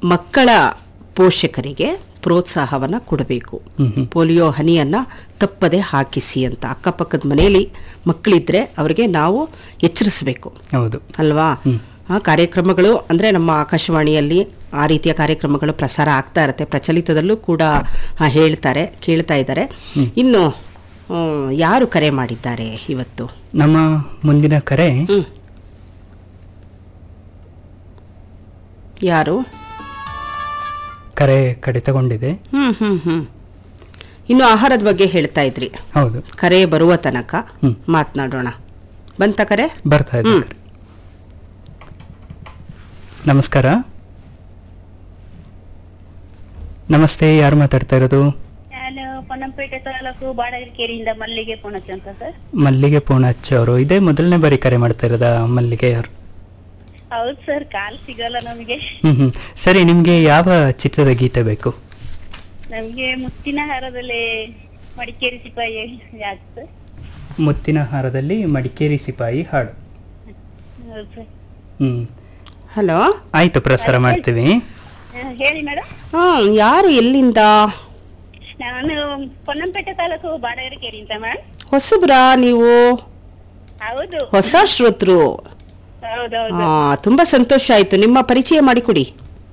ಮಕ್ಕಳ ಪೋಷಕರಿಗೆ ಪ್ರೋತ್ಸಾಹವನ್ನ ಕೊಡಬೇಕು ಪೋಲಿಯೋ ಹನಿಯನ್ನ ತಪ್ಪದೆ ಹಾಕಿಸಿ ಅಂತ ಅಕ್ಕಪಕ್ಕದ ಮನೆಯಲ್ಲಿ ಮಕ್ಕಳಿದ್ರೆ ಅವರಿಗೆ ನಾವು ಎಚ್ಚರಿಸಬೇಕು ಹೌದು ಅಲ್ವಾ ಆ ಕಾರ್ಯಕ್ರಮಗಳು ಅಂದ್ರೆ ನಮ್ಮ ಆಕಾಶವಾಣಿಯಲ್ಲಿ ಆ ರೀತಿಯ ಕಾರ್ಯಕ್ರಮಗಳು ಪ್ರಸಾರ ಆಗ್ತಾ ಇರುತ್ತೆ ಪ್ರಚಲಿತದಲ್ಲೂ ಕೂಡ ಆ, ಹೇಳ್ತಾರೆ ಕೇಳ್ತಾ ಇದ್ದಾರೆ ಇನ್ನು ಆ, ಯಾರು ಕರೆ ಮಾಡಿದ್ದಾರೆ ಇವತ್ತು ನಮ್ಮ ಮುಂದಿನ ಕರೆ ಹ್ಮ್ ಯಾರು ಕರೆ ಕಡಿತಗೊಂಡಿದೆ ಹ್ಮ್ ಹ್ಮ್ ಹ್ಮ್ ಇನ್ನು ಆಹಾರದ ಬಗ್ಗೆ ಹೇಳ್ತಾ ಇದ್ರಿ ಹೌದು ಕರೆ ಬರುವ ತನಕ ಹ್ಮ್. ಮಾತನಾಡೋಣ ಬಂತ ಕರೆ ಬರ್ತಾ ಇದೆ ಹ್ಮ್. ಕರೆ. ನಮಸ್ಕಾರ ನಮಸ್ತೆ ಯಾರು ಮಾತಾಡ್ತಾ ಇರೋದು ನಾನು ಪೊನ್ನಂಪೇಟೆ ತಾಲೂಕು ಬಾಡಗೇರಿಯಿಂದ ಮಲ್ಲಿಗೆ ಪುಣಚ್ ಅಂತ ಸರ್ ಮಲ್ಲಿಗೆ ಪೂಣಚ್ಚ ಅವರು ಇದೇ ಮೊದಲನೇ ಬಾರಿ ಕರೆ ಮಾಡ್ತಾ ಇರೋದ ಮಲ್ಲಿಗೆ ಅವರು ಹೌದು ಸರ್ ಕಾಲ್ ಸಿಗಲ್ಲ ನಮಗೆ ಹ್ಮ್ ಹ್ಮ್ ಸರಿ ನಿಮ್ಗೆ ಯಾವ ಚಿತ್ರದ ಗೀತೆ ಬೇಕು ನಮ್ಗೆ ಮುತ್ತಿನ ಹಾರದಲ್ಲಿ ಮಡಿಕೇರಿ ಸಿಪಾಯಿ ಯಾಕೆ ಸರ್ ಮುತ್ತಿನ ಹಾರದಲ್ಲಿ ಮಡಿಕೇರಿ ಸಿಪಾಯಿ ಹಾಡು ಹೌದು ಸರ್ ಹ್ಮ್ ಹಲೋ ಆಯ್ತು ಪ್ರಸಾರ ಮಾಡ್ತೀವಿ ಹಾ, ಹೇಳಿ ಮೇಡಮ್ ಹ್ಮ್ ಯಾರು ಎಲ್ಲಿಂದ ನಾನು ಪೊನ್ನಂಪೇಟೆ ತಾಲೂಕು ಬಾಡಗೇರಿ ಅಂತ ಮೇಡಮ್ ಹೊಸಬ್ರಾ ನೀವು ಹೌದು ಹೊಸ ಶ್ರೋತೃ ಹೌದೌದು ಆ, ತುಂಬಾ ಸಂತೋಷ ಆಯ್ತು ನಿಮ್ಮ ಪರಿಚಯ ಮಾಡಿಕೊಡಿ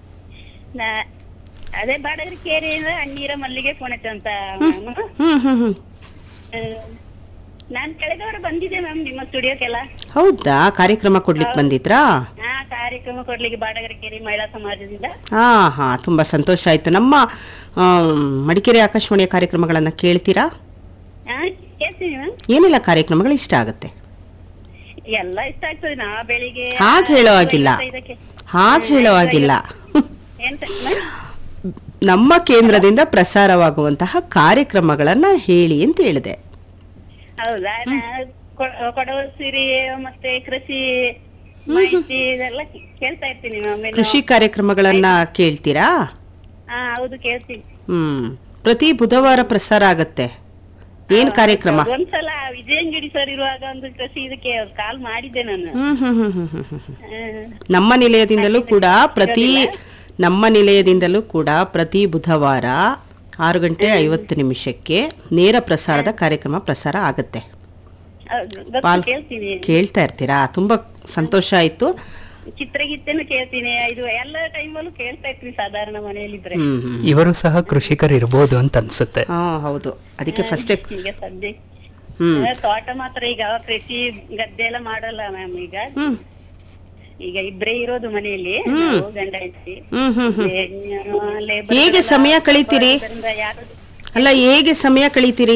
ನಾ- ಅದೇ ಬಾಡಗೇರಿಯಿಂದ ಅಣ್ಣೀರ ಮಲ್ಲಿಗೆ ಪುಣಚ್ ಅಂತ ನಾನು ಹ್ಮ್ ಹ್ಮ್ ಹ್ಮ್ ಆ, ನಾನ್ ಕಳೆದವರು ಬಂದಿದ್ದೆ ಮ್ಯಾಮ್ ನಿಮ್ಮ ಸ್ಟುಡಿಯೋಕ್ಕೆಲ್ಲ ಹೌದಾ ಕಾರ್ಯಕ್ರಮ ಕೊಡ್ಲಿಕ್ಕೆ ಬಂದಿದ್ರಾ ಹಾ ಕಾರ್ಯಕ್ರಮ ಕೊಡ್ಲಿಕ್ಕೆ ಬಾಡಗರಕೇರಿ ಮಹಿಳಾ ಸಮಾಜದಿಂದ ಹಾ ಹಾ ತುಂಬಾ ಸಂತೋಷ ಆಯ್ತು ನಮ್ಮ ಆಮ್, ಮಡಿಕೇರಿ ಆಕಾಶವಾಣಿಯ ಕಾರ್ಯಕ್ರಮಗಳನ್ನ ಕೇಳ್ತೀರಾ ಹಾ ಕೇಳ್ತೀನಿ ಮ್ಯಾಮ್ ಏನೆಲ್ಲ ಕಾರ್ಯಕ್ರಮಗಳು ಇಷ್ಟ ಆಗುತ್ತೆ ಎಲ್ಲ ಇಷ್ಟ ಆಗ್ತದೆ ನಾ ಬೆಳಿಗ್ಗೆ ಹಾಗ್ ಹೇಳೋ ಹಾಗಿಲ್ಲ. ಐದಕ್ಕೆ. ಹಾಗೆ ಹೇಳೋ ಹಾಗಿಲ್ಲ ಎಂತ ma'am? ನಮ್ಮ ಕೇಂದ್ರದಿಂದ ಪ್ರಸಾರವಾಗುವಂತಹ ಕಾರ್ಯಕ್ರಮಗಳನ್ನ ಹೇಳಿ ಅಂತ ಹೇಳಿದೆ ಹೌದಾ ನಾ ಕೊ- ಕೊಡವ ಸಿರಿ ಮತ್ತೆ ಕೃಷಿ ಮಾಹಿತಿ ಇದೆಲ್ಲ ಕೇಳ್ತಾ ಇರ್ತೀನಿ ಮ್ಯಾಮ್ ಕೃಷಿ ಕಾರ್ಯಕ್ರಮಗಳನ್ನ ಕೇಳ್ತೀರಾ ಹಾ ಹೌದು ಕೇಳ್ತೀನಿ ಹ್ಮ್ ಪ್ರತಿ ಬುಧವಾರ ಪ್ರಸಾರ ಆಗತ್ತೆ ಏನ್ ಕಾರ್ಯಕ್ರಮ ಒಂದ್ಸಲ ವಿಜಯಂಗಡಿ ಸರ್ ಇರುವಾಗ ಒಂದು ಕೃಷಿ ಇದಕ್ಕೆ ಕಾಲ್ ಮಾಡಿದ್ದೆ ನಾನು ಹ್ಮ್ ಹ್ಮ್ ಹ್ಮ್ ಹ್ಮ್ ಹ್ಮ್ ಹ್ಮ್ ಹ್ಮ್. ಆ, ನಮ್ಮ ನಿಲಯದಿಂದಲೂ ಕೂಡ ಪ್ರತಿ ನಮ್ಮ ನಿಲಯದಿಂದಲೂ ಕೂಡ ಪ್ರತಿ ಬುಧವಾರ ಆರು ಗಂಟೆ ಐವತ್ತು ನಿಮಿಷಕ್ಕೆ ನೇರ ಪ್ರಸಾರದ ಕಾರ್ಯಕ್ರಮ ಪ್ರಸಾರ ಆಗತ್ತೆ ಹೌದು, ಗೊತ್ತು, ಪಾಲ್- ಕೇಳ್ತೀನಿ ಕೇಳ್ತಾ ಇರ್ತೀರಾ ತುಂಬಾ ಸಂತೋಷ ಆಯ್ತು ಚಿತ್ರಗೀತೆನು ಕೇಳ್ತೀನಿ ಇದು ಎಲ್ಲ ಟೈಮಲ್ಲೂ ಕೇಳ್ತಾ ಇರ್ತೀನಿ ಸಾಧಾರಣ ಮನೆಯಲ್ಲಿದ್ರೆ ಹ್ಮ್ ಹ್ಮ್ ಇವರು ಸಹ ಕೃಷಿಕರು ಇರ್ಬೋದು ಅಂತ ಅನ್ಸುತ್ತೆ ಹಾ ಹೌದು ಅದಕ್ಕೆ ಫಸ್ಟೇ ಈಗ ಸದ್ಯ ಹ್ಮ್ ತೋಟ ಮಾತ್ರ ಈಗ ಕೃಷಿ ಗದ್ದೆ ಎಲ್ಲ ಮಾಡಲ್ಲ ಮ್ಯಾಮ್ ಈಗ ಹ್ಮ್ ಈಗ ಇಬ್ರೇ ಇರೋದು ಮನೆಯಲ್ಲಿ ನಾವು ಗಂಡ ಹೆಂಡತಿ ಹ್ಮ್ ಹ್ಮ್ ಹ್ಮ್ ಲೇಬರ್ ಹೇಗೆ ಸಮಯ ಕಳೀತೀರಿ ಯಾರು ಅಲ್ಲ ಹೇಗೆ ಸಮಯ ಕಳೀತೀರಿ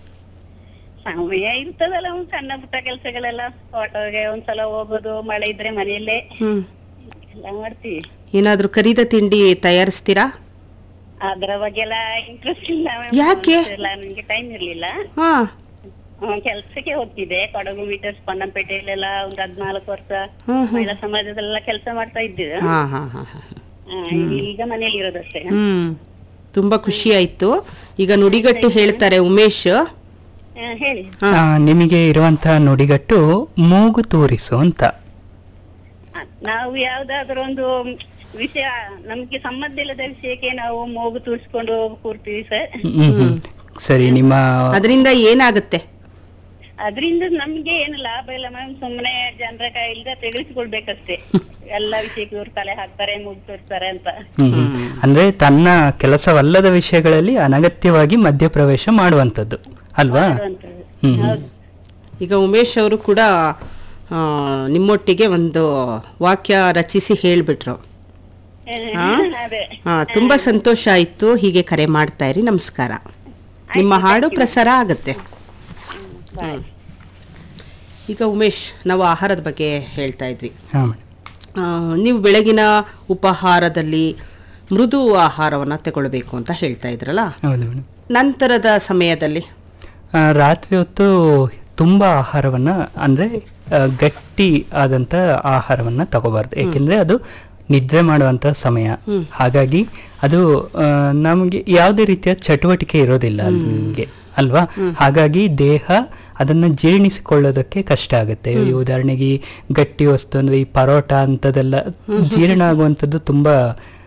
ಸಮಯ ಇರ್ತದಲ್ಲ ಒಂದ್ ಸಣ್ಣ ಪುಟ್ಟ ಕೆಲ್ಸಗಳೆಲ್ಲ ತೋಟಗೆ ಒಂದ್ಸಲ ಹೋಗೋದು ಮಳೆ ಇದ್ರೆ ಮನೆಯಲ್ಲೇ ಹ್ಮ್ ಎಲ್ಲ ಮಾಡ್ತೀವಿ ಏನಾದ್ರೂ ಕರಿದ ತಿಂಡಿ ತಯಾರಿಸ್ತೀರಾ ಅದ್ರ ಬಗ್ಗೆ ಎಲ್ಲ ಇಂಟ್ರೆಸ್ಟ್ ಇಲ್ಲ ma'am. ಯಾಕೆ? ಇಲ್ಲ ನನ್ಗೆ ಟೈಮ್ ಇರ್ಲಿಲ್ಲ ಹಾ ಹ್ಮ್, ಕೆಲ್ಸಕ್ಕೆ ಹೋಗ್ತಿದ್ದೆ ಕೊಡಗು ಮೀಟರ್ಸ್ ಪೊನ್ನಂಪೇಟೆಯಲ್ಲೆಲ್ಲ ಒಂದ್ ಹದ್ನಾಲ್ಕು ವರ್ಷ ಹ್ಮ್ ಹ್ಮ್ ಮಹಿಳಾ ಸಮಾಜದಲ್ಲೆಲ್ಲ ಕೆಲಸ ಮಾಡ್ತಾ ಇದ್ದೆ ಹಾ ಹಾ ಹಾ ಹಾ ಆ, ಈಗ ಮನೇಲಿ ಇರೋದಷ್ಟೇ ಹ್ಮ್ ತುಂಬಾ ಖುಷಿ ಆಯ್ತು ಈಗ ನುಡಿಗಟ್ಟು ಹೇಳ್ತಾರೆ ಉಮೇಶ್ ಆ, ಹೇಳಿ ಹಾ. ಆ, ನಿಮಗೆ ಇರುವಂತಹ ನುಡಿಗಟ್ಟು ಮೂಗು ತೋರಿಸು ಅಂತ ಆ, ನಾವು ಯಾವ್ದಾದ್ರು ಒಂದು ವಿಷಯ ನಮ್ಗೆ ಸಂಬಂಧ ಇಲ್ಲದ ವಿಷಯಕ್ಕೆ ನಾವು ಮೂಗು ತೂರಿಸ್ಕೊಂಡು ಕೂರ್ತೀವಿ ಸರ್ ಹ್ಮ್, ಹ್ಮ್. ಸರಿ ನಿಮ್ಮ ಅದರಿಂದ ಏನಾಗುತ್ತೆ ಅದರಿಂದ ನಮ್ಗೆ ಏನು ಲಾಭ ಇಲ್ಲ ಮ್ಯಾಮ್ ಸುಮ್ಮನೆ ಜನರ ಕೈಯಿಂದ ತೆಗೆಸಿಕೊಳ್ಬೇಕಷ್ಟೇ ಎಲ್ಲ ವಿಷಯಕ್ಕೆ ಇವ್ರು ತಲೆ ಹಾಕ್ತಾರೆ ಮೂಗು ತೋರಿಸ್ತಾರೆ ಅಂತ ಹ್ಮ್, ಹ್ಮ್. ಅಂದ್ರೆ ತನ್ನ ಕೆಲಸವಲ್ಲದ ವಿಷಯಗಳಲ್ಲಿ ಅನಗತ್ಯವಾಗಿ ಮಧ್ಯಪ್ರವೇಶ ಮಾಡುವಂತದ್ದು ಅಲ್ವಾ ಮಾಡುವಂಥದ್ದು. ಹ್ಮ್ ಹ್ಮ್. ಹೌದು ಈಗ ಉಮೇಶ್ ಅವರು ಕೂಡ ಆ, ನಿಮ್ಮೊಟ್ಟಿಗೆ ಒಂದು ವಾಕ್ಯ ರಚಿಸಿ ಹೇಳ್ಬಿಟ್ರು ಆ, ಅದೇ ಹಾ ತುಂಬಾ ಸಂತೋಷ ಆಯ್ತು ಹೀಗೆ ಕರೆ ಮಾಡ್ತಾ ಇರಿ ನಮಸ್ಕಾರ ನಿಮ್ಮ ಹಾಡು ಪ್ರಸಾರ ಆಗತ್ತೆ ಬಾಯ್ ಈಗ ಉಮೇಶ್ ನಾವು ಆಹಾರದ ಬಗ್ಗೆ ಹೇಳ್ತಾ ಇದ್ವಿ ಹಾ ಮೇಡಮ್. ಆ, ನೀವು ಬೆಳಗಿನ ಉಪಹಾರದಲ್ಲಿ ಮೃದು ಆಹಾರವನ್ನು ತಗೊಳ್ಬೇಕು ಅಂತ ಹೇಳ್ತಾ ಇದ್ರಲ್ಲ ಹೌದು ಮೇಡಮ್ ನಂತರದ ಸಮಯದಲ್ಲಿ ಆ, ರಾತ್ರಿ ಹೊತ್ತು ತುಂಬ ಆಹಾರವನ್ನ ಅಂದ್ರೆ ಆ, ಗಟ್ಟಿ ಆದಂತ ಆಹಾರವನ್ನ ತಗೋಬಾರ್ದು ಯಾಕೆಂದ್ರೆ ಅದು ನಿದ್ರೆ ಮಾಡುವಂತ ಸಮಯ ಹಾಗಾಗಿ ಅದು ಆ, ನಮಗೆ ಯಾವುದೇ ರೀತಿಯ ಚಟುವಟಿಕೆ ಇರೋದಿಲ್ಲ ನಿಮಗೆ ಅಲ್ವಾ ಹಾಗಾಗಿ ದೇಹ ಅದನ್ನ ಜೀರ್ಣಿಸಿಕೊಳ್ಳೋದಕ್ಕೆ ಕಷ್ಟ ಆಗುತ್ತೆ ಈ ಉದಾಹರಣೆಗೆ ಈ ಗಟ್ಟಿ ವಸ್ತು ಅಂದ್ರೆ ಈ ಪರೋಟ ಅಂತದೆಲ್ಲ ಜೀರ್ಣ ಆಗುವಂಥದ್ದು ತುಂಬಾ